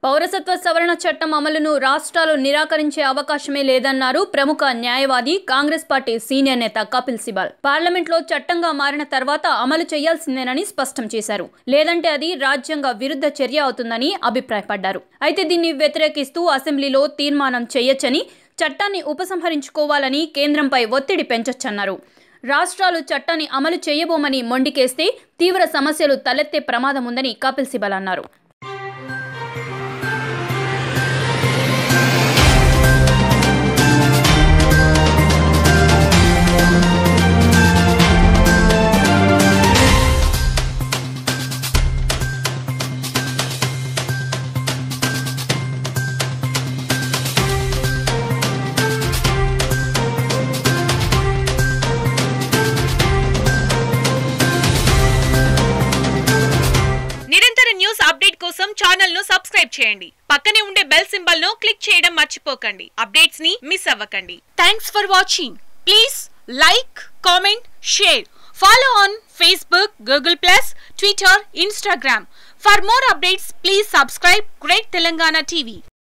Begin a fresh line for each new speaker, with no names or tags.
పౌరసత్వ సవరణ చట్టం అమలును రాష్ట్రాలు నిరాకరించే అవకాశమే లేదన్నారు ప్రముఖ న్యాయవాది కాంగ్రెస్ పార్టీ సీనియర్ నేత కపిల్ సిబాల్ పార్లమెంట్లో చట్టంగా మారిన తర్వాత అమలు చేయాల్సిందేనని స్పష్టం చేశారు లేదంటే అది రాజ్యాంగ విరుద్ధ చర్య అవుతుందని అభిప్రాయపడ్డారు అయితే దీన్ని వ్యతిరేకిస్తూ అసెంబ్లీలో తీర్మానం చేయొచ్చని చట్టాన్ని ఉపసంహరించుకోవాలని కేంద్రంపై ఒత్తిడి పెంచొచ్చన్నారు రాష్ట్రాలు చట్టాన్ని అమలు చేయబోమని మొండికేస్తే తీవ్ర సమస్యలు తలెత్తే ప్రమాదం ఉందని కపిల్ సిబల్ అన్నారు
నిరంతర న్యూస్ అప్డేట్ కోసం ఛానల్ ను సబ్స్క్రైబ్ చేయండి పక్కనే ఉండే బెల్ సింబల్ ను క్లిక్ చేయడం మర్చిపోకండి అప్డేట్స్ ని మిస్ అవ్వకండి thanks for watching please like comment share follow on Facebook Google plus Twitter Instagram for more updates please subscribe great Telangana TV